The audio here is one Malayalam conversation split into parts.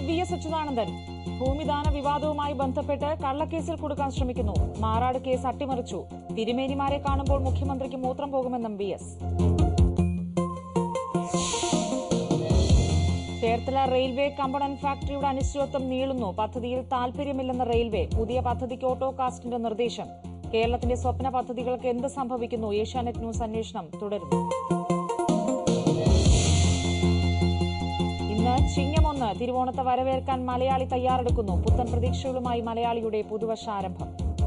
വി എസ് അച്യുതാനന്ദൻ ഭൂമിദാന വിവാദവുമായി ബന്ധപ്പെട്ട് കള്ളക്കേസിൽ കൊടുക്കാൻ ശ്രമിക്കുന്നു മാറാട് കേസ് അട്ടിമറിച്ചു തിരുമേനിമാരെ കാണുമ്പോൾ മുഖ്യമന്ത്രിക്ക് മൂത്രം പോകുമെന്നും V S Cherthala railway component ഫാക്ടറിയുടെ അനിശ്ചിതത്വം നീളുന്നു പദ്ധതിയിൽ താൽപര്യമില്ലെന്ന് റെയിൽവേ പുതിയ പദ്ധതിക്ക് ഓട്ടോകാസ്റ്റിന്റെ നിർദ്ദേശം കേരളത്തിന്റെ സ്വപ്ന പദ്ധതികൾക്ക് എന്ത് സംഭവിക്കുന്നു ഏഷ്യാനെറ്റ് ന്യൂസ് അന്വേഷണം തുടരുന്നു ഇന്ന് ചിങ്ങമൊന്ന് തിരുവോണത്തെ വരവേൽക്കാൻ മലയാളി തയ്യാറെടുക്കുന്നു പുത്തൻ പ്രതീക്ഷകളുമായി മലയാളിയുടെ പുതുവർഷാരംഭം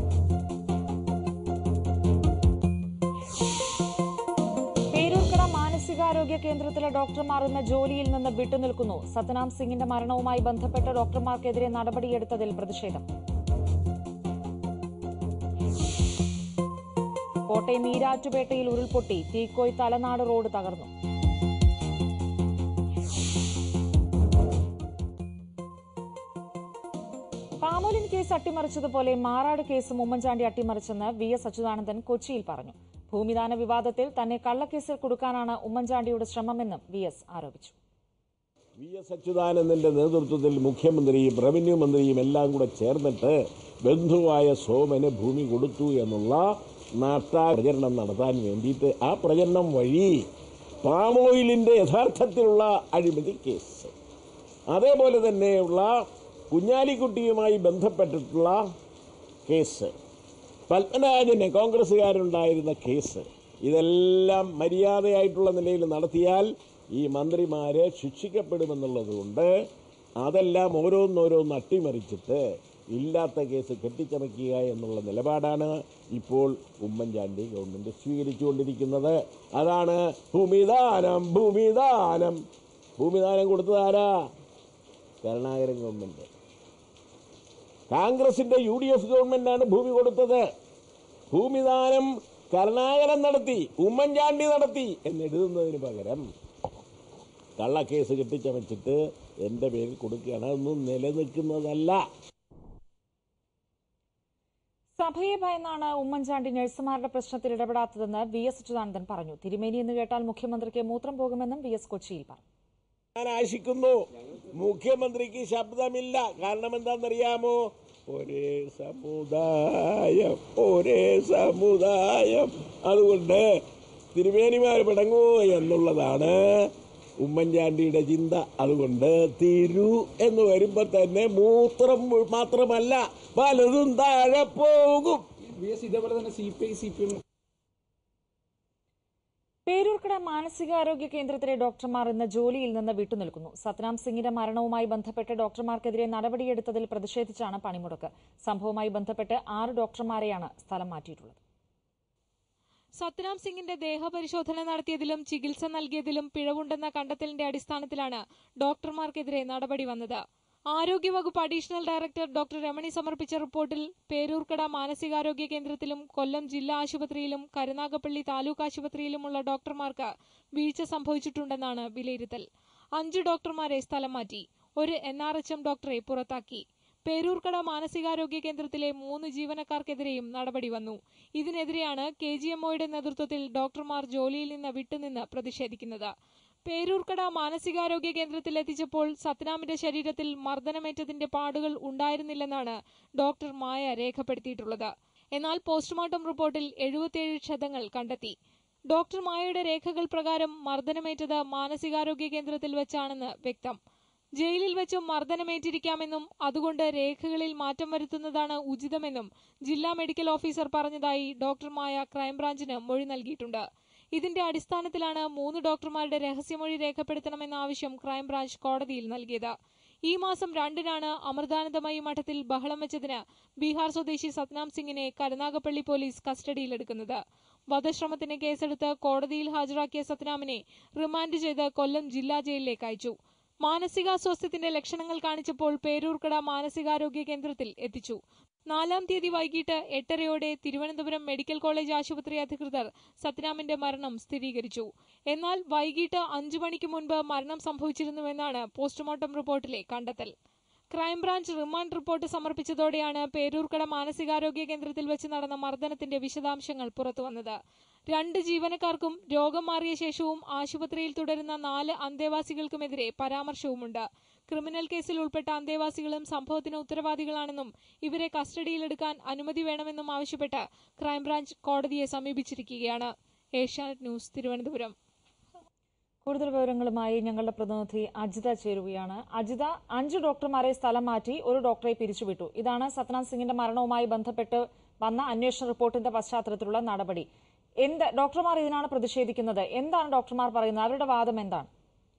പേരൂർക്കട മാനസികാരോഗ്യ കേന്ദ്രത്തിലെ ഡോക്ടർമാർ ഇന്ന് ജോലിയിൽ നിന്ന് വിട്ടുനിൽക്കുന്നു സത്നാം സിംഗിന്റെ മരണവുമായി ബന്ധപ്പെട്ട് ഡോക്ടർമാർക്കെതിരെ നടപടിയെടുത്തതിൽ പ്രതിഷേധം കോട്ടയം ഈരാറ്റുപേട്ടയിൽ ഉരുൾപൊട്ടി തീക്കോയ് തലനാട് റോഡ് തകർന്നു പാമോലിൻ കേസ് അട്ടിമറിച്ചതുപോലെ മാറാട് കേസും ഉമ്മൻചാണ്ടി അട്ടിമറിച്ചെന്ന് വി എസ് അച്യുതാനന്ദൻ കൊച്ചിയിൽ പറഞ്ഞു ഭൂമിദാന വിവാദത്തിൽ തന്നെ കള്ളക്കേസിൽ കൊടുക്കാനാണ് ഉമ്മൻചാണ്ടിയുടെ ശ്രമമെന്നും വി എസ് ആരോപിച്ചു വി എസ് അച്യുതാനന്ദന്റെ നേതൃത്വത്തിൽ മുഖ്യമന്ത്രിയും റവന്യൂ മന്ത്രിയും എല്ലാം കൂടെ ചേർന്നിട്ട് ബന്ധുവായ സോമന് ഭൂമി കൊടുത്തു എന്നുള്ള നാട്ടാ പ്രചരണം നടത്താൻ വേണ്ടിയിട്ട് ആ പ്രചരണം വഴി പാമോയിലിന്റെ യഥാർത്ഥത്തിലുള്ള അഴിമതി കേസ് അതേപോലെ തന്നെയുള്ള കുഞ്ഞാലിക്കുട്ടിയുമായി ബന്ധപ്പെട്ടിട്ടുള്ള കേസ് പത്മരാജന് കോൺഗ്രസ്സുകാരുണ്ടായിരുന്ന കേസ് ഇതെല്ലാം മര്യാദയായിട്ടുള്ള നിലയിൽ നടത്തിയാൽ ഈ മന്ത്രിമാരെ ശിക്ഷിക്കപ്പെടുമെന്നുള്ളത് കൊണ്ട് അതെല്ലാം ഓരോന്നോരോന്ന് അട്ടിമറിച്ചിട്ട് ഇല്ലാത്ത കേസ് കെട്ടിച്ചമയ്ക്കുക എന്നുള്ള നിലപാടാണ് ഇപ്പോൾ ഉമ്മൻചാണ്ടി ഗവൺമെന്റ് സ്വീകരിച്ചുകൊണ്ടിരിക്കുന്നത് അതാണ് ഭൂമിദാനം ഭൂമിദാനം ഭൂമിദാനം കൊടുത്തത് ആരാ കരുണാകരൻ ഗവൺമെന്റ് കോൺഗ്രസിന്റെ യു ഡി എഫ് ഗവൺമെന്റാണ് ഭൂമി കൊടുത്തത് ഭൂമിദാനം കരുണാകരൻ നടത്തി ഉമ്മൻചാണ്ടി നടത്തി എന്നെഴുതുന്നതിന് പകരം കള്ളക്കേസ് കെട്ടിച്ചമച്ചിട്ട് എന്റെ പേരിൽ കൊടുക്കുകയാണ് അതൊന്നും നിലനിൽക്കുന്നതല്ല സഭയെ ഭയന്നാണ് ഉമ്മൻചാണ്ടി നഴ്സുമാരുടെ പ്രശ്നത്തിൽ ഇടപെടാത്തതെന്ന് വി എസ് അച്യുതാനന്ദൻ പറഞ്ഞു തിരുമേനി എന്ന് കേട്ടാൽ മുഖ്യമന്ത്രിക്ക് മൂത്രം പോകുമെന്നും വി എസ് കൊച്ചിയിൽ പറഞ്ഞു ഞാൻ ആശിക്കുന്നു മുഖ്യമന്ത്രിക്ക് ശബ്ദമില്ല കാരണം എന്താണെന്നറിയാമോ ഒരേ സമുദായം ഒരേ സമുദായം അതുകൊണ്ട് തിരുമേനിമാർ പിടങ്ങുമോ എന്നുള്ളതാണ് ഉമ്മൻചാണ്ടിയുടെ ചിന്ത അതുകൊണ്ട് തിരു എന്ന് വരുമ്പോ തന്നെ മൂത്രം മാത്രമല്ല പലതും താഴെ പോകും വി എസ് ഇതേപോലെ തന്നെ C P I C P M Peroorkada മാനസികാരോഗ്യ കേന്ദ്രത്തിലെ ഡോക്ടർമാർ ഇന്ന് ജോലിയിൽ നിന്ന് വിട്ടുനിൽക്കുന്നു സത്നാം സിംഗിന്റെ മരണവുമായി ബന്ധപ്പെട്ട് ഡോക്ടർമാർക്കെതിരെ നടപടിയെടുത്തതിൽ പ്രതിഷേധിച്ചാണ് പണിമുടക്ക് സംഭവവുമായി ബന്ധപ്പെട്ട് ആറ് ഡോക്ടർമാരെയാണ് സ്ഥലം മാറ്റിയിട്ടുള്ളത് സത്നാം സിംഗിന്റെ ദേഹപരിശോധന നടത്തിയതിലും ചികിത്സ നൽകിയതിലും പിഴവുണ്ടെന്ന കണ്ടെത്തലിന്റെ അടിസ്ഥാനത്തിലാണ് ഡോക്ടർമാർക്കെതിരെ നടപടി വന്നത് ആരോഗ്യവകുപ്പ് അഡീഷണൽ ഡയറക്ടർ ഡോക്ടർ രമണി സമർപ്പിച്ച റിപ്പോർട്ടിൽ പേരൂർക്കട മാനസികാരോഗ്യ കേന്ദ്രത്തിലും കൊല്ലം ജില്ലാ ആശുപത്രിയിലും കരുനാഗപ്പള്ളി താലൂക്ക് ആശുപത്രിയിലുമുള്ള ഡോക്ടർമാർക്ക് വീഴ്ച സംഭവിച്ചിട്ടുണ്ടെന്നാണ് വിലയിരുത്തൽ അഞ്ച് ഡോക്ടർമാരെ സ്ഥലം മാറ്റി ഒരു എൻ ആർ എച്ച് എം ഡോക്ടറെ പുറത്താക്കി പേരൂർക്കട മാനസികാരോഗ്യ കേന്ദ്രത്തിലെ മൂന്ന് ജീവനക്കാർക്കെതിരെയും നടപടി വന്നു ഇതിനെതിരെയാണ് കെ ജി എംഒയുടെ നേതൃത്വത്തിൽ ഡോക്ടർമാർ ജോലിയിൽ നിന്ന് വിട്ടുനിന്ന് പ്രതിഷേധിക്കുന്നത് പേരൂർക്കട മാനസികാരോഗ്യ കേന്ദ്രത്തിൽ എത്തിച്ചപ്പോൾ സത്നാമിന്റെ ശരീരത്തിൽ മർദ്ദനമേറ്റതിന്റെ പാടുകൾ ഉണ്ടായിരുന്നില്ലെന്നാണ് ഡോക്ടർ മായ രേഖപ്പെടുത്തിയിട്ടുള്ളത് എന്നാൽ പോസ്റ്റ്മോർട്ടം റിപ്പോർട്ടിൽ എഴുപത്തിയേഴ് ക്ഷതങ്ങൾ കണ്ടെത്തി ഡോക്ടർ മായയുടെ രേഖകൾ പ്രകാരം മർദ്ദനമേറ്റത് മാനസികാരോഗ്യ കേന്ദ്രത്തിൽ വെച്ചാണെന്ന് വ്യക്തം ജയിലിൽ വെച്ചും മർദ്ദനമേറ്റിരിക്കാമെന്നും അതുകൊണ്ട് രേഖകളിൽ മാറ്റം വരുത്തുന്നതാണ് ഉചിതമെന്നും ജില്ലാ മെഡിക്കൽ ഓഫീസർ പറഞ്ഞതായി ഡോക്ടർ മായ ക്രൈംബ്രാഞ്ചിന് മൊഴി നൽകിയിട്ടുണ്ട് ഇതിന്റെ അടിസ്ഥാനത്തിലാണ് മൂന്ന് ഡോക്ടർമാരുടെ രഹസ്യമൊഴി രേഖപ്പെടുത്തണമെന്ന ആവശ്യം ക്രൈംബ്രാഞ്ച് കോടതിയിൽ നൽകിയത് ഈ മാസം രണ്ടിനാണ് അമൃതാനന്ദമയി മഠത്തിൽ ബഹളം വെച്ചതിന് ബീഹാർ സ്വദേശി സത്നാം സിംഗിനെ കരുനാഗപ്പള്ളി പോലീസ് കസ്റ്റഡിയിലെടുക്കുന്നത് വധശ്രമത്തിന് കേസെടുത്ത് കോടതിയിൽ ഹാജരാക്കിയ സത്നാമിനെ റിമാൻഡ് ചെയ്ത് കൊല്ലം ജില്ലാ ജയിലിലേക്ക് അയച്ചു മാനസികാസ്വാസ്ഥ്യത്തിന്റെ ലക്ഷണങ്ങൾ കാണിച്ചപ്പോൾ പേരൂർക്കട മാനസികാരോഗ്യ കേന്ദ്രത്തിൽ എത്തിച്ചു നാലാം തീയതി വൈകിട്ട് എട്ടരയോടെ തിരുവനന്തപുരം മെഡിക്കൽ കോളേജ് ആശുപത്രി അധികൃതർ സത്നാമിന്റെ മരണം സ്ഥിരീകരിച്ചു എന്നാൽ വൈകിട്ട് അഞ്ചു മണിക്ക് മുൻപ് മരണം സംഭവിച്ചിരുന്നുവെന്നാണ് പോസ്റ്റ്മോർട്ടം റിപ്പോർട്ടിലെ കണ്ടെത്തൽ ക്രൈംബ്രാഞ്ച് റിമാൻഡ് റിപ്പോർട്ട് സമർപ്പിച്ചതോടെയാണ് പേരൂർക്കട മാനസികാരോഗ്യ കേന്ദ്രത്തിൽ വെച്ച് നടന്ന മർദ്ദനത്തിന്റെ വിശദാംശങ്ങൾ പുറത്തുവന്നത് രണ്ട് ജീവനക്കാർക്കും രോഗം മാറിയ ശേഷവും ആശുപത്രിയിൽ തുടരുന്ന നാല് അന്തേവാസികൾക്കുമെതിരെ പരാമർശവുമുണ്ട് ക്രിമിനൽ കേസിൽ ഉൾപ്പെട്ട അന്തേവാസികളും സംഭവത്തിന് ഉത്തരവാദികളാണെന്നും ഇവരെ കസ്റ്റഡിയിലെടുക്കാൻ അനുമതി വേണമെന്നും ആവശ്യപ്പെട്ട് ക്രൈംബ്രാഞ്ച് കോടതിയെ സമീപിച്ചിരിക്കുകയാണ് ഏഷ്യാനെറ്റ് ന്യൂസ് തിരുവനന്തപുരം കൂടുതൽ വിവരങ്ങളുമായി ഞങ്ങളുടെ പ്രതിനിധി അജിത ചേരുകയാണ് അജിത അഞ്ച് ഡോക്ടർമാരെ സ്ഥലം മാറ്റി ഒരു ഡോക്ടറെ പിരിച്ചുവിട്ടു ഇതാണ് സത്നാഥ് സിംഗിന്റെ മരണവുമായി ബന്ധപ്പെട്ട് വന്ന അന്വേഷണ റിപ്പോർട്ടിന്റെ പശ്ചാത്തലത്തിലുള്ള നടപടി എന്ത് ഡോക്ടർമാർ ഇതിനാണ് പ്രതിഷേധിക്കുന്നത് എന്താണ് ഡോക്ടർമാർ പറയുന്നത് അവരുടെ വാദം എന്താണ്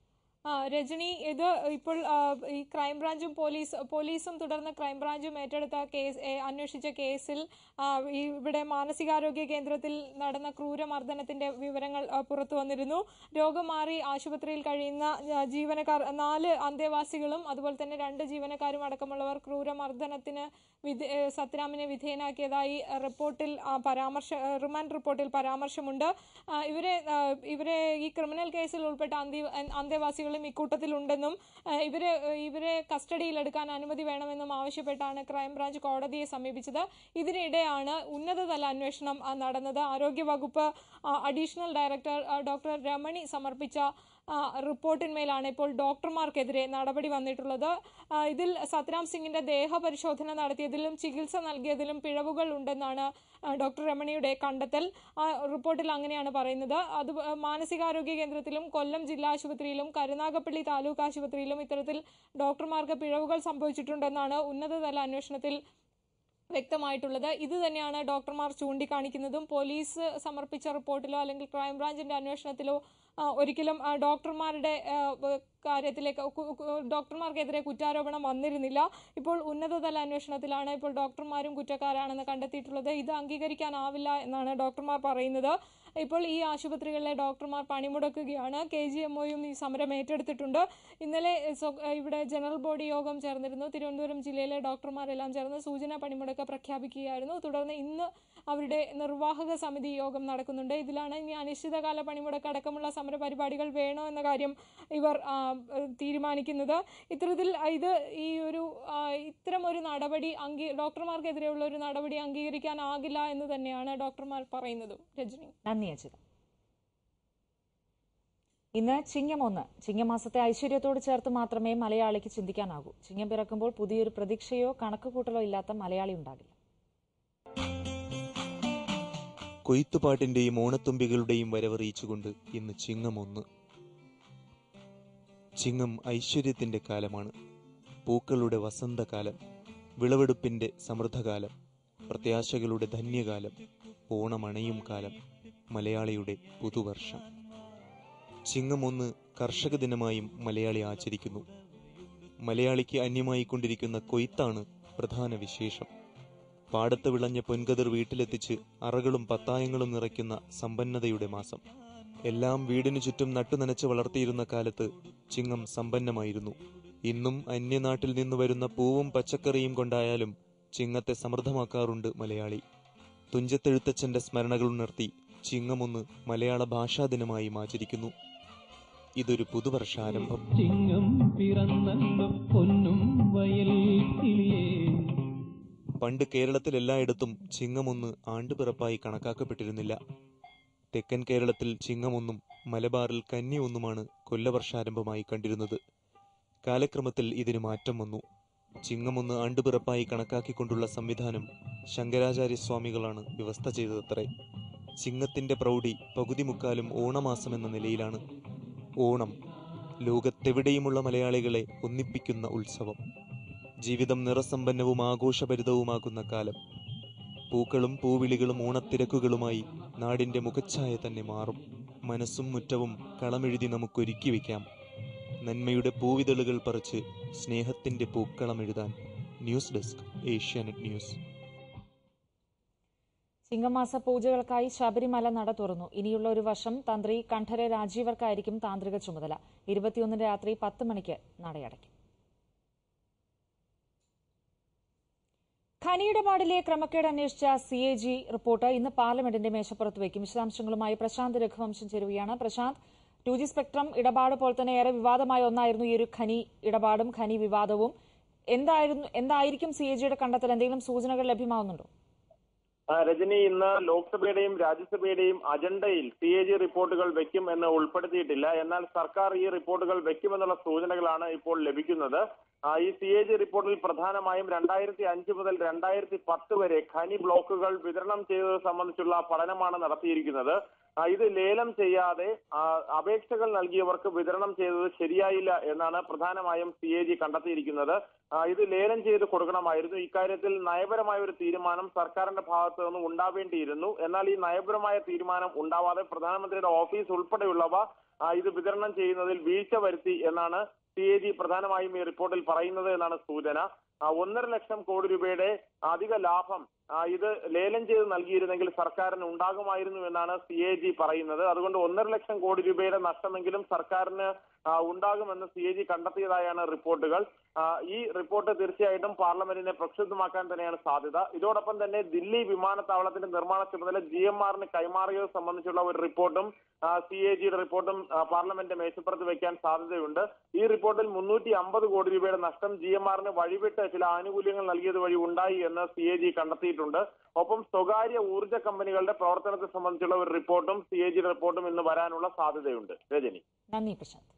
ആ, രജനി ഇത് ഇപ്പോൾ ആ, ഈ ക്രൈംബ്രാഞ്ചും പോലീസ് പോലീസും തുടർന്ന് ക്രൈംബ്രാഞ്ചും ഏറ്റെടുത്ത കേസ് ഏ, അന്വേഷിച്ച കേസിൽ ആ, ഈ ഇവിടെ മാനസികാരോഗ്യ കേന്ദ്രത്തിൽ നടന്ന ക്രൂരമർദ്ദനത്തിന്റെ വിവരങ്ങൾ ആ, പുറത്തു വന്നിരുന്നു രോഗം മാറി ആശുപത്രിയിൽ കഴിയുന്ന ആ, ജീവനക്കാർ നാല് അന്തേവാസികളും അതുപോലെ തന്നെ രണ്ട് ജീവനക്കാരും അടക്കമുള്ളവർ ക്രൂരമർദ്ദനത്തിന് വിധ ഏ, സത്രാമിനെ വിധേയനാക്കിയതായി റിപ്പോർട്ടിൽ ആ, പരാമർശ റിമാൻഡ് റിപ്പോർട്ടിൽ പരാമർശമുണ്ട് ആ, ഇവരെ ആ, ഇവരെ ഈ ക്രിമിനൽ കേസിൽ ഉൾപ്പെട്ട അന്തി അന്തേവാസികളും ഇക്കൂട്ടത്തിലുണ്ടെന്നും ആ, ഇവരെ ഇവരെ കസ്റ്റഡിയിലെടുക്കാൻ അനുമതി വേണമെന്നും ആവശ്യപ്പെട്ടാണ് ക്രൈംബ്രാഞ്ച് കോടതിയെ സമീപിച്ചത് ഇതിനിടെയാണ് ഉന്നതതല അന്വേഷണം ആ, നടന്നത് ആരോഗ്യവകുപ്പ് ആ, അഡീഷണൽ ഡയറക്ടർ ആ, ഡോക്ടർ രമണി സമർപ്പിച്ച ആ, റിപ്പോർട്ടിന്മേലാണ് ഇപ്പോൾ ഡോക്ടർമാർക്കെതിരെ നടപടി വന്നിട്ടുള്ളത് ആ, ഇതിൽ സത്രാം സിംഗിന്റെ ദേഹപരിശോധന നടത്തിയതിലും ചികിത്സ നൽകിയതിലും പിഴവുകൾ ഉണ്ടെന്നാണ് ആ, ഡോക്ടർ രമണിയുടെ കണ്ടെത്തൽ ആ റിപ്പോർട്ടിൽ അങ്ങനെയാണ് പറയുന്നത് അത് മാനസികാരോഗ്യ കേന്ദ്രത്തിലും കൊല്ലം ജില്ലാ ആശുപത്രിയിലും കരുനാഗപ്പള്ളി താലൂക്ക് ആശുപത്രിയിലും ഇത്തരത്തിൽ ഡോക്ടർമാർക്ക് പിഴവുകൾ സംഭവിച്ചിട്ടുണ്ടെന്നാണ് ഉന്നതതല അന്വേഷണത്തിൽ വ്യക്തമായിട്ടുള്ളത് ഇത് തന്നെയാണ് ഡോക്ടർമാർ ചൂണ്ടിക്കാണിക്കുന്നതും പോലീസ് സമർപ്പിച്ച റിപ്പോർട്ടിലോ അല്ലെങ്കിൽ ക്രൈംബ്രാഞ്ചിന്റെ അന്വേഷണത്തിലോ ആ, ഒരിക്കലും ആ, ഡോക്ടർമാരുടെ ആ, വ- കാര്യത്തിലേക്ക് കു- കു- ഡോക്ടർമാർക്കെതിരെ കുറ്റാരോപണം വന്നിരുന്നില്ല ഇപ്പോൾ ഉന്നതതല അന്വേഷണത്തിലാണ് ഇപ്പോൾ ഡോക്ടർമാരും കുറ്റക്കാരാണെന്ന് കണ്ടെത്തിയിട്ടുള്ളത് ഇത് അംഗീകരിക്കാനാവില്ല എന്നാണ് ഡോക്ടർമാർ പറയുന്നത് ഇപ്പോൾ ഈ ആശുപത്രികളിലെ ഡോക്ടർമാർ പണിമുടക്കുകയാണ് കെ ജി എം ഒയും ഈ സമരം ഏറ്റെടുത്തിട്ടുണ്ട് ഇന്നലെ സ്വ- ഇവിടെ ജനറൽ ബോഡി യോഗം ചേർന്നിരുന്നു തിരുവനന്തപുരം ജില്ലയിലെ ഡോക്ടർമാരെല്ലാം ചേർന്ന് സൂചന പണിമുടക്ക് പ്രഖ്യാപിക്കുകയായിരുന്നു തുടർന്ന് ഇന്ന് അവരുടെ നിർവാഹക സമിതി യോഗം നടക്കുന്നുണ്ട് ഇതിലാണ് ഇനി അനിശ്ചിതകാല പണിമുടക്ക് അടക്കമുള്ള സമര പരിപാടികൾ വേണോ എന്ന കാര്യം ഇവർ ആ, തീരുമാനിക്കുന്നത് ഇത്തരത്തിൽ ഇത് ഈ ഒരു ആ, ഇത്തരം ഒരു നടപടി അംഗീ ഡോക്ടർമാർക്കെതിരെയുള്ള ഒരു നടപടി അംഗീകരിക്കാനാകില്ല എന്ന് തന്നെയാണ് ഡോക്ടർമാർ പറയുന്നതും രജനി നന്ദി അജിത ഇന്ന് ചിങ്ങം ഒന്ന് ചിങ്ങമാസത്തെ ഐശ്വര്യത്തോട് ചേർത്ത് മാത്രമേ മലയാളിക്ക് ചിന്തിക്കാനാകൂ ചിങ്ങം പിറക്കുമ്പോൾ പുതിയൊരു പ്രതീക്ഷയോ കണക്കുകൂട്ടലോ ഇല്ലാത്ത മലയാളി ഉണ്ടാകില്ല കൊയ്ത്തുപാട്ടിന്റെയും ഓണത്തുമ്പികളുടെയും വരവറിയിച്ചുകൊണ്ട് ഇന്ന് ചിങ്ങം ഒന്ന് ചിങ്ങം ഐശ്വര്യത്തിന്റെ കാലമാണ് പൂക്കളുടെ വസന്തകാലം വിളവെടുപ്പിന്റെ സമൃദ്ധകാലം പ്രത്യാശകളുടെ ധന്യകാലം ഓണമണയും കാലം മലയാളിയുടെ പുതുവർഷം ചിങ്ങം ഒന്ന് കർഷക ദിനമായും മലയാളി ആചരിക്കുന്നു മലയാളിക്ക് അന്യമായിക്കൊണ്ടിരിക്കുന്ന കൊയ്ത്താണ് പ്രധാന വിശേഷം പാടത്ത് വിളഞ്ഞ പൊൻകതിർ വീട്ടിലെത്തിച്ച് അറകളും പത്തായങ്ങളും നിറയ്ക്കുന്ന സമ്പന്നതയുടെ മാസം എല്ലാം വീടിനു ചുറ്റും നട്ടുനനച്ച് വളർത്തിയിരുന്ന കാലത്ത് ചിങ്ങം സമ്പന്നമായിരുന്നു ഇന്നും അന്യനാട്ടിൽ നിന്ന് വരുന്ന പൂവും പച്ചക്കറിയും കൊണ്ടായാലും ചിങ്ങത്തെ സമൃദ്ധമാക്കാറുണ്ട് മലയാളി തുഞ്ചത്തെഴുത്തച്ഛന്റെ സ്മരണകൾ ഉണർത്തി ചിങ്ങമൊന്ന് മലയാള ഭാഷാ ദിനമായും ആചരിക്കുന്നു ഇതൊരു പുതുവർഷാരംഭം ചിങ്ങം പിറന്നല്ലോ പൊന്നും വയൽ കിളിയേ പണ്ട് കേരളത്തിൽ എല്ലായിടത്തും ചിങ്ങമൊന്ന് ആണ്ടുപിറപ്പായി കണക്കാക്കപ്പെട്ടിരുന്നില്ല തെക്കൻ കേരളത്തിൽ ചിങ്ങമൊന്നും മലബാറിൽ കന്നി ഒന്നുമാണ് കൊല്ലവർഷാരംഭമായി കണ്ടിരുന്നത് കാലക്രമത്തിൽ ഇതിന് മാറ്റം വന്നു ചിങ്ങമൊന്ന് ആണ്ടുപിറപ്പായി കണക്കാക്കിക്കൊണ്ടുള്ള സംവിധാനം ശങ്കരാചാര്യസ്വാമികളാണ് വ്യവസ്ഥ ചെയ്തതത്രേ ചിങ്ങത്തിന്റെ പ്രൗഢി പകുതി മുക്കാലും ഓണമാസമെന്ന നിലയിലാണ് ഓണം ലോകത്തെവിടെയുമുള്ള മലയാളികളെ ഒന്നിപ്പിക്കുന്ന ഉത്സവം ജീവിതം നിറസമ്പന്നവും ആഘോഷഭരിതവുമാക്കുന്ന കാലം പൂക്കളും പൂവിളികളും ഓണത്തിരക്കുകളുമായി നാടിന്റെ മുഖച്ഛായ തന്നെ മാറും മനസ്സും മുറ്റവും കളമെഴുതി നമുക്കൊരുക്കി വയ്ക്കാം നന്മയുടെ പൂവിതളുകൾ പറിച്ച് സ്നേഹത്തിന്റെ പൂക്കളം എഴുതാൻ ന്യൂസ് ഡെസ്ക് ഏഷ്യാനെറ്റ് ന്യൂസ് ചിങ്ങമാസ പൂജകൾക്കായി ശബരിമല നട തുറന്നു ഇനിയുള്ള ഒരു വർഷം തന്ത്രി കണ്ഠര രാജീവർക്കായിരിക്കും താന്ത്രിക ചുമതല ഇരുപത്തിയൊന്നിന് രാത്രി പത്ത് മണിക്ക് നടയടയ്ക്കും ഖനിയിടപാടിലെ ക്രമക്കേട് അന്വേഷിച്ച സി എ ജി റിപ്പോർട്ട് ഇന്ന് പാർലമെന്റിന്റെ മേശപ്പുറത്ത് വയ്ക്കും വിശദാംശങ്ങളുമായി പ്രശാന്ത് രഘുവംശം ചേരുകയാണ് പ്രശാന്ത് ടു ജി സ്പെക്ട്രം ഇടപാട് പോലെ തന്നെ ഏറെ വിവാദമായ ഒന്നായിരുന്നു ഈ ഒരു ഖനി ഇടപാടും ഖനി വിവാദവും എന്തായിരുന്നു എന്തായിരിക്കും സി എ ജിയുടെ കണ്ടെത്തൽ എന്തെങ്കിലും സൂചനകൾ ലഭ്യമാവുന്നുണ്ടോ ആ, രജനി ഇന്ന് ലോക്സഭയുടെയും രാജ്യസഭയുടെയും അജണ്ടയിൽ സി എ ജി റിപ്പോർട്ടുകൾ വെക്കും എന്ന് ഉൾപ്പെടുത്തിയിട്ടില്ല എന്നാൽ സർക്കാർ ഈ റിപ്പോർട്ടുകൾ വെക്കുമെന്നുള്ള സൂചനകളാണ് ഇപ്പോൾ ലഭിക്കുന്നത് ആ, ഈ സി എ ജി റിപ്പോർട്ടിൽ പ്രധാനമായും രണ്ടായിരത്തി അഞ്ച് മുതൽ രണ്ടായിരത്തി പത്ത് വരെ ഖനി ബ്ലോക്കുകൾ വിതരണം ചെയ്തത് സംബന്ധിച്ചുള്ള പഠനമാണ് നടത്തിയിരിക്കുന്നത് ആ, ഇത് ലേലം ചെയ്യാതെ ആ, അപേക്ഷകൾ നൽകിയവർക്ക് വിതരണം ചെയ്തത് ശരിയായില്ല എന്നാണ് പ്രധാനമായും സി എ ജി കണ്ടെത്തിയിരിക്കുന്നത് ആ, ഇത് ലേലം ചെയ്ത് കൊടുക്കണമായിരുന്നു ഇക്കാര്യത്തിൽ നയപരമായ ഒരു തീരുമാനം സർക്കാരിന്റെ ഭാഗത്ത് നിന്നും ഉണ്ടാവേണ്ടിയിരുന്നു എന്നാൽ ഈ നയപരമായ തീരുമാനം ഉണ്ടാവാതെ പ്രധാനമന്ത്രിയുടെ ഓഫീസ് ഉൾപ്പെടെയുള്ളവ ആ, ഇത് വിതരണം ചെയ്യുന്നതിൽ വീഴ്ച വരുത്തി എന്നാണ് സി എ ജി പ്രധാനമായും ഈ റിപ്പോർട്ടിൽ പറയുന്നത് എന്നാണ് സൂചന ആ, ഒന്നര ലക്ഷം കോടി രൂപയുടെ അധിക ലാഭം ആ, ഇത് ലേലം ചെയ്ത് നൽകിയിരുന്നെങ്കിൽ സർക്കാരിന് ഉണ്ടാകുമായിരുന്നു എന്നാണ് സി എ ജി പറയുന്നത് അതുകൊണ്ട് ഒന്നര ലക്ഷം കോടി രൂപയുടെ നഷ്ടമെങ്കിലും സർക്കാരിന് ആ, ഉണ്ടാകുമെന്ന് സി എ ജി കണ്ടെത്തിയതായാണ് റിപ്പോർട്ടുകൾ ആ, ഈ റിപ്പോർട്ട് തീർച്ചയായിട്ടും പാർലമെന്റിനെ പ്രക്ഷുബ്ധമാക്കാൻ തന്നെയാണ് സാധ്യത ഇതോടൊപ്പം തന്നെ ദില്ലി വിമാനത്താവളത്തിന്റെ നിർമ്മാണ ചുമതല ജി എം ആറിന് കൈമാറിയത് സംബന്ധിച്ചുള്ള ഒരു റിപ്പോർട്ടും സി എ ജിയുടെ റിപ്പോർട്ടും ആ, പാർലമെന്റ് മേശപ്പുറത്ത് വെക്കാൻ സാധ്യതയുണ്ട് ഈ റിപ്പോർട്ടിൽ മുന്നൂറ്റി അമ്പത് കോടി രൂപയുടെ നഷ്ടം ജി എം ആറിന് വഴിവിട്ട് ചില ആനുകൂല്യങ്ങൾ നൽകിയത് വഴി ഉണ്ടായി എന്ന് സി എ ജി കണ്ടെത്തിയിട്ടുണ്ട് ഒപ്പം സ്വകാര്യ ഊർജ്ജ കമ്പനികളുടെ പ്രവർത്തനത്തെ സംബന്ധിച്ചുള്ള ഒരു റിപ്പോർട്ടും സി എ ജിയുടെ റിപ്പോർട്ടും ഇന്ന് വരാനുള്ള സാധ്യതയുണ്ട് രജനി നന്ദി പ്രശാന്ത്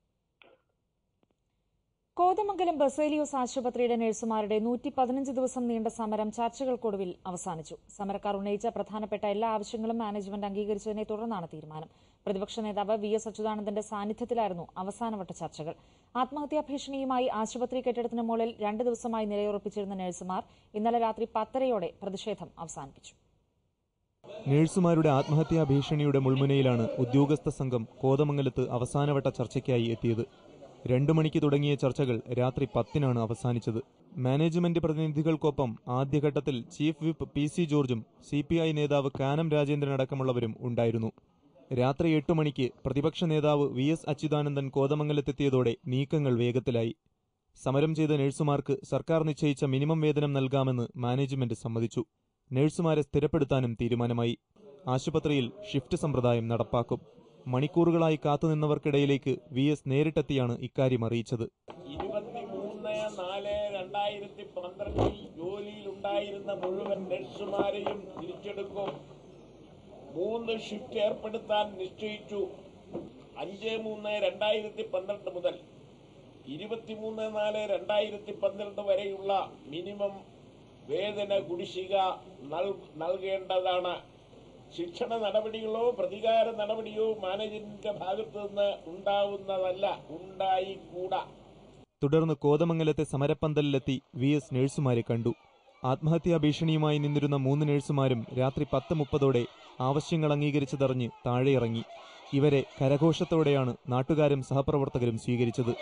കോതമംഗലം ബസേലിയോസ് ആശുപത്രിയുടെ നഴ്സുമാരുടെ നൂറ്റി പതിനഞ്ച് ദിവസം നീണ്ട സമരം ചർച്ചകൾക്കൊടുവിൽ അവസാനിച്ചു സമരക്കാർ ഉന്നയിച്ച പ്രധാനപ്പെട്ട എല്ലാ ആവശ്യങ്ങളും മാനേജ്മെന്റ് അംഗീകരിച്ചതിനെ തുടർന്നാണ് തീരുമാനം പ്രതിപക്ഷ നേതാവ് വി എസ് അച്യുതാനന്ദന്റെ സാന്നിധ്യത്തിലായിരുന്നു അവസാനവട്ട ചർച്ചകൾ ആത്മഹത്യാ ഭീഷണിയുമായി ആശുപത്രി കെട്ടിടത്തിന് മുകളിൽ രണ്ട് ദിവസമായി നിലയുറപ്പിച്ചിരുന്ന നഴ്സുമാർ ഇന്നലെ രാത്രി പത്തരയോടെ പ്രതിഷേധം അവസാനിപ്പിച്ചു നഴ്സുമാരുടെ ആത്മഹത്യാ ഭീഷണിയുടെ മുൾമുനയിലാണ് ഉദ്യോഗസ്ഥ സംഘം കോതമംഗലത്ത് അവസാനവട്ട ചർച്ചയ്ക്കായി എത്തിയത് രണ്ടു മണിക്ക് തുടങ്ങിയ ചർച്ചകൾ രാത്രി പത്തിനാണ് അവസാനിച്ചത് മാനേജ്മെന്റ് പ്രതിനിധികൾക്കൊപ്പം ആദ്യഘട്ടത്തിൽ ചീഫ് വിപ്പ് പി സി ജോർജും സി പി ഐ നേതാവ് കാനം രാജേന്ദ്രൻ അടക്കമുള്ളവരും ഉണ്ടായിരുന്നു രാത്രി എട്ട് മണിക്ക് പ്രതിപക്ഷ നേതാവ് വി എസ് അച്യുതാനന്ദൻ കോതമംഗലത്തെത്തിയതോടെ നീക്കങ്ങൾ വേഗത്തിലായി സമരം ചെയ്ത നഴ്സുമാർക്ക് സർക്കാർ നിശ്ചയിച്ച മിനിമം വേതനം നൽകാമെന്ന് മാനേജ്മെന്റ് സമ്മതിച്ചു നഴ്സുമാരെ സ്ഥിരപ്പെടുത്താനും തീരുമാനമായി ആശുപത്രിയിൽ ഷിഫ്റ്റ് സമ്പ്രദായം നടപ്പാക്കും മണിക്കൂറുകളായി കാത്തുനിന്നവർക്കിടയിലേക്ക് വി എസ് നേരിട്ടെത്തിയാണ് ഇക്കാര്യം അറിയിച്ചത് ഇരുപത്തിമൂന്ന് നാല് രണ്ടായിരത്തി പന്ത്രണ്ടിൽ ജോലിയിലുണ്ടായിരുന്ന മുഴുവൻ നഴ്സുമാരെയും തിരിച്ചെടുക്കും മൂന്ന് ഷിഫ്റ്റ് ഏർപ്പെടുത്താൻ നിശ്ചയിച്ചു അഞ്ച് മൂന്ന് രണ്ടായിരത്തി പന്ത്രണ്ട് മുതൽ ഇരുപത്തിമൂന്ന് നാല് രണ്ടായിരത്തി പന്ത്രണ്ട് വരെയുള്ള മിനിമം വേതന കുടിശ്ശിക നൽ- നൽകേണ്ടതാണ് ശിക്ഷണ നടപടികളോ പ്രതികാര നടപടിയോ മാനേജ്മെന്റിന്റെ ഭാഗത്തു നിന്ന് ഉണ്ടാവുന്നതല്ല ഉണ്ടായിക്കൂടാ തുടർന്ന് കോതമംഗലത്തെ സമരപ്പന്തലിലെത്തി വി എസ് നഴ്സുമാരെ കണ്ടു ആത്മഹത്യാ ഭീഷണിയുമായി നിന്നിരുന്ന മൂന്ന് നഴ്സുമാരും രാത്രി പത്ത് മുപ്പതോടെ ആവശ്യങ്ങൾ അംഗീകരിച്ചതറിഞ്ഞ് താഴെയിറങ്ങി ഇവരെ കരഘോഷത്തോടെയാണ് നാട്ടുകാരും സഹപ്രവർത്തകരും സ്വീകരിച്ചത്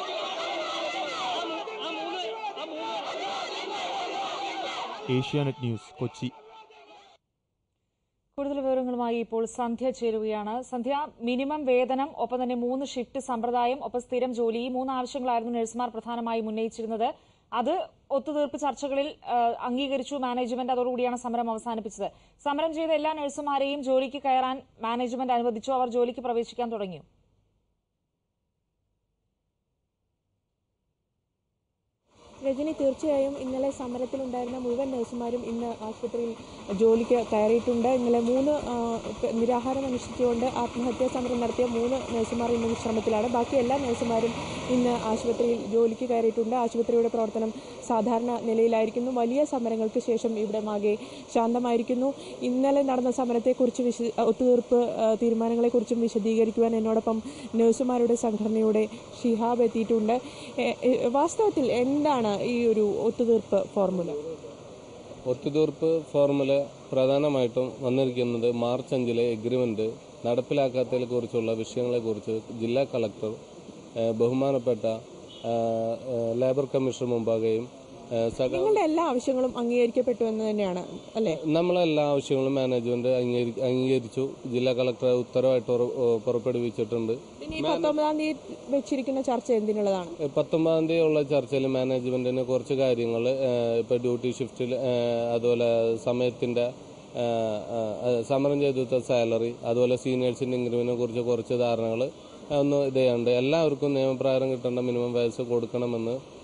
ഏഷ്യാനെറ്റ് ന്യൂസ് കൊച്ചി കൂടുതൽ വിവരങ്ങളുമായി ഇപ്പോൾ സന്ധ്യ ചേരുകയാണ് സന്ധ്യ മിനിമം വേതനം ഒപ്പം തന്നെ മൂന്ന് ഷിഫ്റ്റ് സമ്പ്രദായം ഒപ്പം സ്ഥിരം ജോലി ഈ മൂന്ന് ആവശ്യങ്ങളായിരുന്നു നഴ്സുമാർ പ്രധാനമായും ഉന്നയിച്ചിരുന്നത് അത് ഒത്തുതീർപ്പ് ചർച്ചകളിൽ ആ, അംഗീകരിച്ചു മാനേജ്മെന്റ് അതോടുകൂടിയാണ് സമരം അവസാനിപ്പിച്ചത് സമരം ചെയ്ത എല്ലാ നഴ്സുമാരെയും ജോലിക്ക് കയറാൻ മാനേജ്മെന്റ് അനുവദിച്ചു അവർ ജോലിക്ക് പ്രവേശിക്കാൻ തുടങ്ങിയോ രജനി തീർച്ചയായും ഇന്നലെ സമരത്തിലുണ്ടായിരുന്ന മുഴുവൻ നഴ്സുമാരും ഇന്ന് ആശുപത്രിയിൽ ജോലിക്ക് കയറിയിട്ടുണ്ട് ഇന്നലെ മൂന്ന് ആ, പ- നിരാഹാരം അനുഷ്ഠിച്ചുകൊണ്ട് ആത്മഹത്യാ സമരം നടത്തിയ മൂന്ന് നഴ്സുമാർ ഇന്ന് വിശ്രമത്തിലാണ് ബാക്കി എല്ലാ നഴ്സുമാരും ഇന്ന് ആശുപത്രിയിൽ ജോലിക്ക് കയറിയിട്ടുണ്ട് ആശുപത്രിയുടെ പ്രവർത്തനം സാധാരണ നിലയിലായിരിക്കുന്നു വലിയ സമരങ്ങൾക്ക് ശേഷം ഇവിടെ ആകെ ശാന്തമായിരിക്കുന്നു ഇന്നലെ നടന്ന സമരത്തെക്കുറിച്ച് വിശ ഒത്തുതീർപ്പ് ആ, തീരുമാനങ്ങളെക്കുറിച്ചും വിശദീകരിക്കുവാൻ എന്നോടൊപ്പം നഴ്സുമാരുടെ സംഘടനയുടെ ഷിഹാബ് എത്തിയിട്ടുണ്ട് എ- എ- വാസ്തവത്തിൽ എന്താണ് ഈ ഒരു ഒത്തുതീർപ്പ് ഫോർമുല ഒത്തുതീർപ്പ് ഫോർമുല പ്രധാനമായിട്ടും വന്നിരിക്കുന്നത് മാർച്ച് അഞ്ചിലെ എഗ്രിമെന്റ് നടപ്പിലാക്കാത്തതിനെ കുറിച്ചുള്ള വിഷയങ്ങളെക്കുറിച്ച് ജില്ലാ കളക്ടർ ഏഹ്, ബഹുമാനപ്പെട്ട ഏഹ്, ഏഹ്, ലേബർ കമ്മീഷൻ മുമ്പാകെയും ഏഹ്, സക നിങ്ങളുടെ എല്ലാ ആവശ്യങ്ങളും അംഗീകരിക്കപ്പെട്ടു എന്ന് തന്നെയാണ് അല്ലേ നമ്മളെ എല്ലാ ആവശ്യങ്ങളും മാനേജ്മെന്റ് അംഗീകരി- അംഗീകരിച്ചു ജില്ലാ കളക്ടർ ഉത്തരവായിട്ട് ഉറ- പുറപ്പെടുവിച്ചിട്ടുണ്ട് പിന്നെ ഈ പത്തൊമ്പതാം തീയതി വെച്ചിരിക്കുന്ന ചർച്ച എന്തിനുള്ളതാണ് ഏഹ് പത്തൊമ്പതാം തീയതി ഉള്ള ചർച്ചയിൽ മാനേജ്മെന്റിന് കുറച്ച് കാര്യങ്ങൾ ഇപ്പൊ ഡ്യൂട്ടി ഷിഫ്റ്റിൽ അതുപോലെ സമയത്തിന്റെ ഏഹ്, ഏഹ്, സമരം ചെയ്ത സാലറി അതുപോലെ സീനിയേഴ്സിന്റെ ഇൻക്രിമെന്റിനെ കുറിച്ച് കുറച്ച് ധാരണകൾ ഒന്ന് ഇതുണ്ട് എല്ലാവർക്കും നിയമപ്രകാരം കിട്ടേണ്ട മിനിമം വയസ്സ് കൊടുക്കണമെന്ന്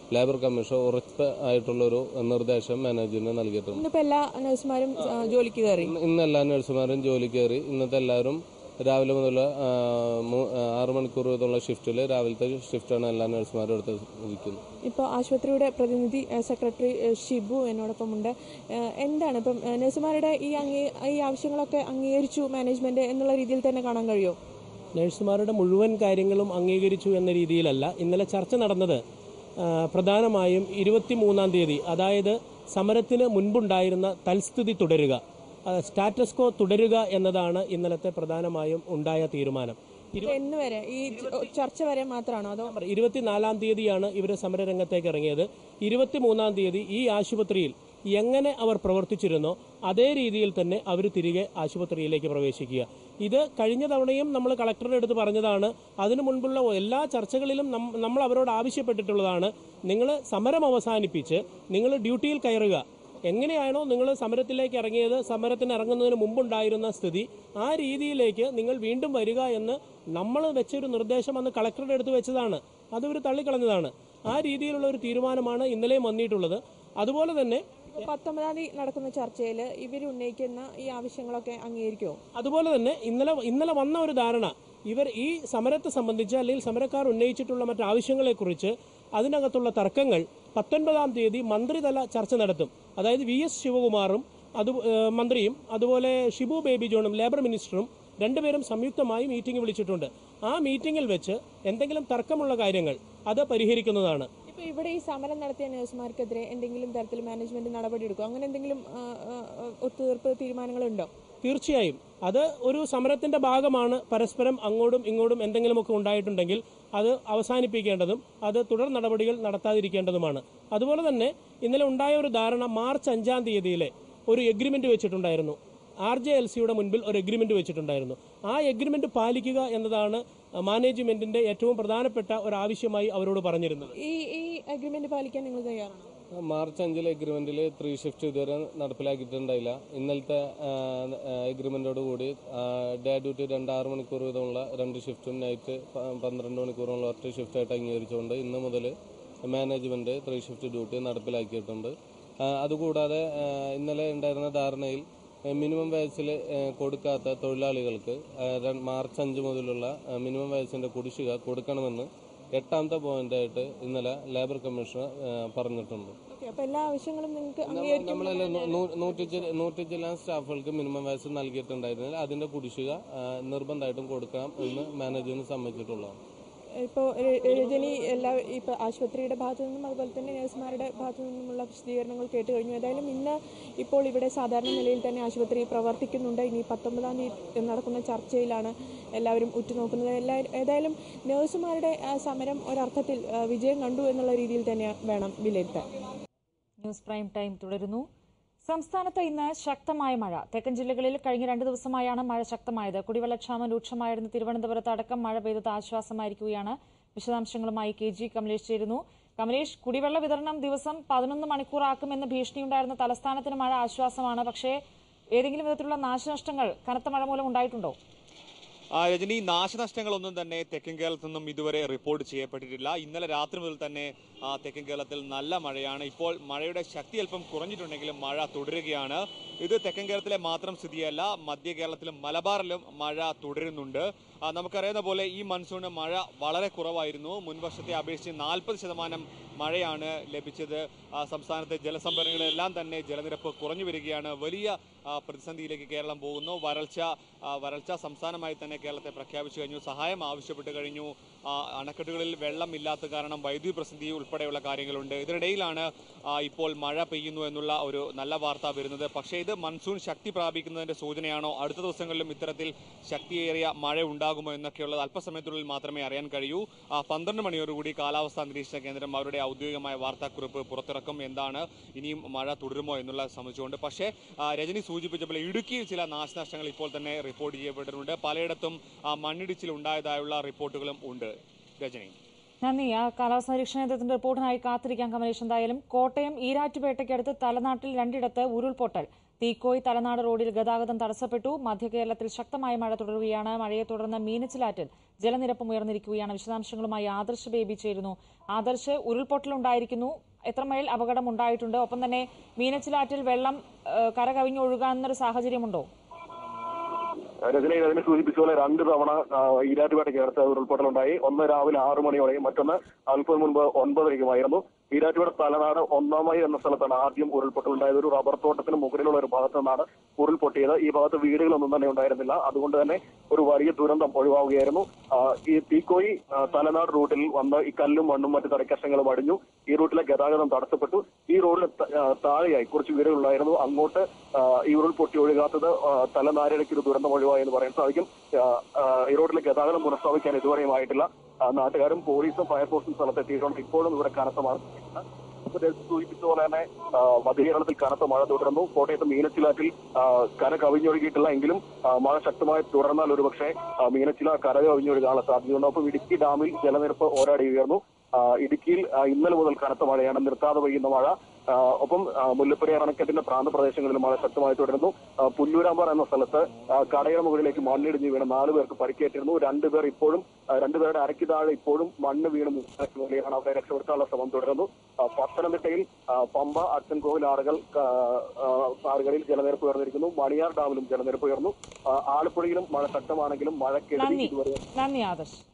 ലേബർ കമ്മീഷൻ ഉറപ്പ് ആയിട്ടുള്ളൊരു നിർദ്ദേശം മാനേജ്മെന്റിന് നൽകിയിട്ടുണ്ട് ഇന്നിപ്പോൾ എല്ലാ നഴ്സുമാരും ആ, ജോലിക്ക് കയറി ഇന്ന് ഇന്ന് എല്ലാ നഴ്സുമാരും ജോലി കയറി ഇന്നത്തെ എല്ലാവരും രാവിലെ മുതൽ ആ, മൂ- ആ, ആറ് മണിക്കൂർ വീതമുള്ള ഷിഫ്റ്റിൽ രാവിലത്തെ ഷിഫ്റ്റാണ് എല്ലാ നഴ്സുമാരും എടുത്ത് ഇരിക്കുന്നത് ഇപ്പോൾ ആശുപത്രിയുടെ പ്രതിനിധി ആ, സെക്രട്ടറി ആ, ഷിബു എന്നോടൊപ്പമുണ്ട് ആ, എന്താണ് ഇപ്പം ആ, നഴ്സുമാരുടെ ഈ അംഗീ ഈ ആവശ്യങ്ങളൊക്കെ അംഗീകരിച്ചു മാനേജ്മെന്റ് എന്നുള്ള രീതിയിൽ തന്നെ കാണാൻ കഴിയുമോ നഴ്സുമാരുടെ മുഴുവൻ കാര്യങ്ങളും അംഗീകരിച്ചു എന്ന രീതിയിലല്ല ഇന്നലെ ചർച്ച നടന്നത് ആ, പ്രധാനമായും ഇരുപത്തിമൂന്നാം തീയതി അതായത് സമരത്തിന് മുൻപുണ്ടായിരുന്ന തൽസ്ഥിതി തുടരുക ആ, സ്റ്റാറ്റസ് കോ തുടരുക എന്നതാണ് ഇന്നലത്തെ പ്രധാനമായും ഉണ്ടായ തീരുമാനം ഇപ്പൊ എന്ന് വരെ ഈ ച- ചർച്ച വരെ മാത്രമാണോ അതോ ഇരുപത്തിനാലാം തീയതിയാണ് ഇവർ സമരരംഗത്തേക്ക് ഇറങ്ങിയത് ഇരുപത്തിമൂന്നാം തീയതി ഈ ആശുപത്രിയിൽ എങ്ങനെ അവർ പ്രവർത്തിച്ചിരുന്നോ അതേ രീതിയിൽ തന്നെ അവർ തിരികെ ആശുപത്രിയിലേക്ക് പ്രവേശിക്കുക ഇത് കഴിഞ്ഞ തവണയും നമ്മൾ കളക്ടറുടെ അടുത്ത് പറഞ്ഞതാണ് അതിനു മുൻപുള്ള എല്ലാ ചർച്ചകളിലും നം- നമ്മൾ അവരോട് ആവശ്യപ്പെട്ടിട്ടുള്ളതാണ് നിങ്ങൾ സമരം അവസാനിപ്പിച്ച് നിങ്ങൾ ഡ്യൂട്ടിയിൽ കയറുക എങ്ങനെയാണോ നിങ്ങൾ സമരത്തിലേക്ക് ഇറങ്ങിയത് സമരത്തിന് ഇറങ്ങുന്നതിന് മുമ്പുണ്ടായിരുന്ന സ്ഥിതി ആ രീതിയിലേക്ക് നിങ്ങൾ വീണ്ടും വരിക എന്ന് നമ്മൾ വെച്ചൊരു നിർദ്ദേശം അന്ന് കളക്ടറുടെ അടുത്ത് വെച്ചതാണ് അത് ഇവർ തള്ളിക്കളഞ്ഞതാണ് ആ രീതിയിലുള്ള ഒരു തീരുമാനമാണ് ഇന്നലെയും വന്നിട്ടുള്ളത് അതുപോലെ തന്നെ ഇപ്പൊ പത്തൊമ്പതാം തീയതി നടക്കുന്ന ചർച്ചയിൽ ഇവർ ഉന്നയിക്കുന്ന ഈ ആവശ്യങ്ങളൊക്കെ അംഗീകരിക്കുമോ അതുപോലെ തന്നെ ഇന്നലെ ഇന്നലെ വന്ന ഒരു ധാരണ ഇവർ ഈ സമരത്തെ സംബന്ധിച്ച് അല്ലെങ്കിൽ സമരക്കാർ ഉന്നയിച്ചിട്ടുള്ള മറ്റ് ആവശ്യങ്ങളെക്കുറിച്ച് അതിനകത്തുള്ള തർക്കങ്ങൾ പത്തൊൻപതാം തീയതി മന്ത്രിതല ചർച്ച നടത്തും അതായത് വി എസ് ശിവകുമാറും അത് ഏഹ് മന്ത്രിയും അതുപോലെ ഷിബു ബേബി ജോണും ലേബർ മിനിസ്റ്ററും രണ്ടുപേരും സംയുക്തമായി മീറ്റിംഗ് വിളിച്ചിട്ടുണ്ട് ആ മീറ്റിംഗിൽ വെച്ച് എന്തെങ്കിലും തർക്കമുള്ള കാര്യങ്ങൾ അത് പരിഹരിക്കുന്നതാണ് ഇപ്പൊ ഇവിടെ ഈ സമരം നടത്തിയ നഴ്സുമാർക്കെതിരെ എന്തെങ്കിലും തരത്തിൽ മാനേജ്മെന്റ് നടപടിയെടുക്കും അങ്ങനെ എന്തെങ്കിലും ആ, ആ, ആ, ഒത്തുതീർപ്പ് തീരുമാനങ്ങളുണ്ടോ തീർച്ചയായും അത് ഒരു സമരത്തിന്റെ ഭാഗമാണ് പരസ്പരം അങ്ങോട്ടും ഇങ്ങോട്ടും എന്തെങ്കിലുമൊക്കെ ഉണ്ടായിട്ടുണ്ടെങ്കിൽ അത് അവസാനിപ്പിക്കേണ്ടതും അത് തുടർ നടപടികൾ നടത്താതിരിക്കേണ്ടതുമാണ് അതുപോലെ തന്നെ ഇന്നലെ ഉണ്ടായ ഒരു ധാരണ മാർച്ച് അഞ്ചാം തീയതിയിലെ ഒരു എഗ്രിമെന്റ് വെച്ചിട്ടുണ്ടായിരുന്നു ആർ ജെ എൽ സിയുടെ മുൻപിൽ ഒരു എഗ്രിമെന്റ് വെച്ചിട്ടുണ്ടായിരുന്നു ആ എഗ്രിമെന്റ് പാലിക്കുക എന്നതാണ് മാനേജ്മെന്റിന്റെ ഏറ്റവും പ്രധാനപ്പെട്ട ഒരു ആവശ്യമായി അവരോട് പറഞ്ഞിരുന്നത് ഈ ഈ അഗ്രിമെന്റ് പാലിക്കാൻ നിങ്ങൾ തയ്യാറാണോ മാർച്ച് അഞ്ചിലെ എഗ്രിമെന്റിൽ ത്രീ ഷിഫ്റ്റ് ഇതുവരെ നടപ്പിലാക്കിയിട്ടുണ്ടായില്ല ഇന്നലത്തെ എഗ്രിമെന്റോട് കൂടി ഡേ ഡ്യൂട്ടി രണ്ട് ആറ് മണിക്കൂർ വീതമുള്ള രണ്ട് ഷിഫ്റ്റും നൈറ്റ് പന്ത്രണ്ട് മണിക്കൂറുള്ള ഒറ്റ ഷിഫ്റ്റായിട്ട് അംഗീകരിച്ചുകൊണ്ട് ഇന്ന് മുതൽ മാനേജ്മെന്റ് ത്രീ ഷിഫ്റ്റ് ഡ്യൂട്ടി നടപ്പിലാക്കിയിട്ടുണ്ട് ആ, അതുകൂടാതെ ആ, ഇന്നലെ ഉണ്ടായിരുന്ന ധാരണയിൽ മിനിമം വേജസിൽ കൊടുക്കാത്ത തൊഴിലാളികൾക്ക് ആ, ര- മാർച്ച് അഞ്ച് മുതലുള്ള ആ, മിനിമം വേജസിന്റെ കുടിശ്ശിക കൊടുക്കണമെന്ന് എട്ടാമത്തെ പോയിന്റായിട്ട് ഇന്നലെ ലേബർ കമ്മീഷണർ ആ, പറഞ്ഞിട്ടുണ്ട് ഓക്കെ അപ്പൊ എല്ലാ ആവശ്യങ്ങളും നിങ്ങൾക്ക് അംഗീകരിക്കും നമ്മളെ നൂറ്റി ചി- നൂറ്റി ചില സ്റ്റാഫുകൾക്ക് മിനിമം വേജസ് നൽകിയിട്ടുണ്ടായിരുന്നില്ല അതിന്റെ കുടിശ്ശിക ആ, നിർബന്ധമായിട്ടും കൊടുക്കാം എന്ന് മാനേജറിന് സമ്മതിച്ചിട്ടുള്ളതാണ് ഇപ്പോൾ രജനി എല്ലാ ഇപ്പോൾ ആശുപത്രിയുടെ ഭാഗത്തു നിന്നും അതുപോലെ തന്നെ നഴ്സുമാരുടെ ഭാഗത്തു നിന്നുമുള്ള വിശദീകരണങ്ങൾ കേട്ട് കഴിഞ്ഞു ഏതായാലും ഇന്ന് ഇപ്പോൾ ഇവിടെ സാധാരണ നിലയിൽ തന്നെ ആശുപത്രി പ്രവർത്തിക്കുന്നുണ്ട് ഇനി പത്തൊമ്പതാം തീയതി നടക്കുന്ന ചർച്ചയിലാണ് എല്ലാവരും ഉറ്റുനോക്കുന്നത് എല്ലാ ഏതായാലും നഴ്സുമാരുടെ ആ, സമരം ഒരർത്ഥത്തിൽ ആ, വിജയം കണ്ടു എന്നുള്ള രീതിയിൽ തന്നെ വേണം വിലയിരുത്താൻ ന്യൂസ് പ്രൈം ടൈം തുടരുന്നു സംസ്ഥാനത്ത് ഇന്ന് ശക്തമായ മഴ തെക്കൻ ജില്ലകളിൽ കഴിഞ്ഞ രണ്ട് ദിവസമായാണ് മഴ ശക്തമായത് കുടിവെള്ളക്ഷാമം രൂക്ഷമായിരുന്ന തിരുവനന്തപുരത്ത് അടക്കം മഴ പെയ്തത് ആശ്വാസമായിരിക്കുകയാണ് വിശദാംശങ്ങളുമായി കെ ജി കമലേഷ് ചേരുന്നു കമലേഷ് കുടിവെള്ള വിതരണം ദിവസം പതിനൊന്ന് മണിക്കൂറാക്കുമെന്ന് ഭീഷണിയുണ്ടായിരുന്ന തലസ്ഥാനത്തിന് മഴ ആശ്വാസമാണ് പക്ഷേ ഏതെങ്കിലും വിധത്തിലുള്ള നാശനഷ്ടങ്ങൾ കനത്ത മഴ മൂലം ഉണ്ടായിട്ടുണ്ടോ ആ, രജനി നാശനഷ്ടങ്ങളൊന്നും തന്നെ തെക്കൻ കേരളത്തിൽ നിന്നും ഇതുവരെ റിപ്പോർട്ട് ചെയ്യപ്പെട്ടിട്ടില്ല ഇന്നലെ രാത്രി മുതൽ തന്നെ ആ, തെക്കൻ കേരളത്തിൽ നല്ല മഴയാണ് ഇപ്പോൾ മഴയുടെ ശക്തി അല്പം കുറഞ്ഞിട്ടുണ്ടെങ്കിലും മഴ തുടരുകയാണ് ഇത് തെക്കൻ കേരളത്തിലെ മാത്രം സ്ഥിതിയല്ല മധ്യ കേരളത്തിലും മലബാറിലും മഴ തുടരുന്നുണ്ട് ആ, നമുക്കറിയാവുന്ന പോലെ ഈ മൺസൂണ് മഴ വളരെ കുറവായിരുന്നു മുൻവർഷത്തെ അപേക്ഷിച്ച് നാൽപ്പത് ശതമാനം മഴയാണ് ലഭിച്ചത് ആ, സംസ്ഥാനത്തെ ജലസംഭരണികളെല്ലാം തന്നെ ജലനിരപ്പ് കുറഞ്ഞു വരികയാണ് വലിയ ആ, പ്രതിസന്ധിയിലേക്ക് കേരളം പോകുന്നു വരൾച്ച ആ, വരൾച്ച സംസ്ഥാനമായി തന്നെ കേരളത്തെ പ്രഖ്യാപിച്ചു കഴിഞ്ഞു സഹായം ആവശ്യപ്പെട്ട് കഴിഞ്ഞു ആ, അണക്കെട്ടുകളിൽ വെള്ളം ഇല്ലാത്ത കാരണം വൈദ്യുതി പ്രതിസന്ധി ഉൾപ്പെടെയുള്ള കാര്യങ്ങളുണ്ട് ഇതിനിടയിലാണ് ആ, ഇപ്പോൾ മഴ പെയ്യുന്നു എന്നുള്ള ഒരു നല്ല വാർത്ത വരുന്നത് പക്ഷേ ഇത് മൺസൂൺ ശക്തി പ്രാപിക്കുന്നതിന്റെ സൂചനയാണോ അടുത്ത ദിവസങ്ങളിലും ഇത്തരത്തിൽ ശക്തിയേറിയ മഴ ഉണ്ടാകുമോ എന്നൊക്കെയുള്ളത് അല്പസമയത്തിനുള്ളിൽ മാത്രമേ അറിയാൻ കഴിയൂ ആ, പന്ത്രണ്ട് മണിയോടുകൂടി കാലാവസ്ഥാ നിരീക്ഷണ കേന്ദ്രം അവരുടെ ഔദ്യോഗികമായ വാർത്താക്കുറിപ്പ് പുറത്തിറക്കും എന്താണ് ഇനിയും മഴ തുടരുമോ എന്നുള്ളത് സംബന്ധിച്ചുകൊണ്ട് പക്ഷേ ആ, രജനി സൂചിപ്പിച്ച പോലെ ഇടുക്കിയിൽ ചില നാശനഷ്ടങ്ങൾ ഇപ്പോൾ തന്നെ റിപ്പോർട്ട് ചെയ്യപ്പെട്ടിട്ടുണ്ട് പലയിടത്തും ആ, മണ്ണിടിച്ചിൽ ഉണ്ടായതായുള്ള റിപ്പോർട്ടുകളും ഉണ്ട് രജനി നന്ദി ആ കാലാവസ്ഥാ നിരീക്ഷണ കേന്ദ്രത്തിന്റെ റിപ്പോർട്ടിനായി കാത്തിരിക്കാൻ കമലേഷ് എന്തായാലും കോട്ടയം ഈരാറ്റുപേട്ടയ്ക്കടുത്ത് തലനാട്ടിൽ രണ്ടിടത്ത് ഉരുൾപൊട്ടൽ തീക്കോയ് തലനാട് റോഡിൽ ഗതാഗതം തടസ്സപ്പെട്ടു മധ്യ കേരളത്തിൽ ശക്തമായ മഴ തുടരുകയാണ് മഴയെ തുടർന്ന് മീനച്ചിലാറ്റിൽ ജലനിരപ്പും ഉയർന്നിരിക്കുകയാണ് വിശദാംശങ്ങളുമായി ആദർശ് ബേബി ചേരുന്നു ആദർശ് ഉരുൾപൊട്ടലുണ്ടായിരിക്കുന്നു എത്ര മൈൽ അപകടം ഉണ്ടായിട്ടുണ്ട് ഒപ്പം തന്നെ മീനച്ചിലാറ്റിൽ വെള്ളം ഏഹ്, കരകവിഞ്ഞൊഴുകാവുന്നൊരു സാഹചര്യമുണ്ടോ രജനി അതിനെ സൂചിപ്പിച്ച പോലെ രണ്ട് തവണ ആ, ഈരാറ്റുപേട്ടയ്ക്ക് അടുത്ത് ഉരുൾപൊട്ടലുണ്ടായി ഒന്ന് രാവിലെ ആറു മണിയോടെയും മറ്റൊന്ന് അല്പം മുൻപ് ഒൻപതരയ്ക്കുമായിരുന്നു ഈരാറ്റുപേട്ട തലനാട് ഒന്നാമായി എന്ന സ്ഥലത്താണ് ആദ്യം ഉരുൾപൊട്ടലുണ്ടായത് ഒരു റബ്ബർ തോട്ടത്തിന് മുകളിലുള്ള ഒരു ഭാഗത്ത് നിന്നാണ് ഉരുൾപൊട്ടിയത് ഈ ഭാഗത്ത് വീടുകളൊന്നും തന്നെ ഉണ്ടായിരുന്നില്ല അതുകൊണ്ട് തന്നെ ഒരു വലിയ ദുരന്തം ഒഴിവാവുകയായിരുന്നു ആ, ഈ തീക്കോയി ആ, തലനാട് റൂട്ടിൽ വന്ന് ഈ കല്ലും മണ്ണും മറ്റു തടിക്കഷങ്ങളും അടിഞ്ഞു ഈ റൂട്ടിലെ ഗതാഗതം തടസ്സപ്പെട്ടു ഈ റോഡിന് ത- ആ, താഴെയായി കുറച്ച് വീടുകളുണ്ടായിരുന്നു അങ്ങോട്ട് ആ, ഈ ഉരുൾ പൊട്ടി ഒഴുകാത്തത് ആ, തലനാരിഴയ്ക്ക് ഒരു ദുരന്തം ഒഴിവായി എന്ന് പറയാൻ സാധിക്കും ആ, ആ, ഈ റോഡിലെ ഗതാഗതം പുനഃസ്ഥാപിക്കാൻ ഇതുവരെയും ആയിട്ടില്ല ആ, നാട്ടുകാരും പോലീസും ഫയർഫോഴ്സും സ്ഥലത്തെത്തിയിട്ടുണ്ട് ഇപ്പോഴും ഇവിടെ കനത്ത മഴ ഇപ്പൊ നേരത്തെ സൂചിപ്പിച്ച പോലെ തന്നെ ആ, മധ്യകേരളത്തിൽ കനത്ത മഴ തുടരുന്നു കോട്ടയത്ത് മീനച്ചിലാറ്റിൽ ആ, കര കവിഞ്ഞൊഴുകിയിട്ടില്ല എങ്കിലും ആ, മഴ ശക്തമായി തുടർന്നാൽ ഒരുപക്ഷെ ആ, മീനച്ചില കര കവിഞ്ഞൊഴുകാനുള്ള സാധ്യതയുണ്ട് ഒപ്പം ഇടുക്കി ഡാമിൽ ജലനിരപ്പ് ഒരാടി ഉയർന്നു ആ, ഇടുക്കിയിൽ ആ, ഇന്നലെ മുതൽ കനത്ത മഴയാണ് നിർത്താതെ പെയ്യുന്ന മഴ ആ, ഒപ്പം ആ, മുല്ലപ്പെരിയാർ അണക്കെട്ടിന്റെ പ്രാന്തപ്രദേശങ്ങളിൽ മഴ ശക്തമായി തുടരുന്നു ആ, പുല്ലൂരാമ്പാറ എന്ന സ്ഥലത്ത് ആ, കടയുടെ മുകളിലേക്ക് മണ്ണിടിഞ്ഞ് വീണ് നാല് പേർക്ക് പരിക്കേറ്റിരുന്നു രണ്ടുപേർ ഇപ്പോഴും ആ, രണ്ടുപേരുടെ അരയ്ക്ക് താഴെ ഇപ്പോഴും മണ്ണ് വീണ് മുകളിലാണ് അവരെ രക്ഷപ്പെടുത്താനുള്ള ശ്രമം തുടരുന്നു ആ, പത്തനംതിട്ടയിൽ ആ, പമ്പ അച്ഛൻകോവിൽ ആറുകൾ ആ, ആ, ആറുകളിൽ ജലനിരപ്പ് ഉയർന്നിരിക്കുന്നു മണിയാർ ഡാമിലും ജലനിരപ്പ് ഉയർന്നു ആ, ആലപ്പുഴയിലും മഴ ശക്തമാണെങ്കിലും മഴക്കെടുതി നന്ദി ഇതുവരെ നന്ദി ആദർശ്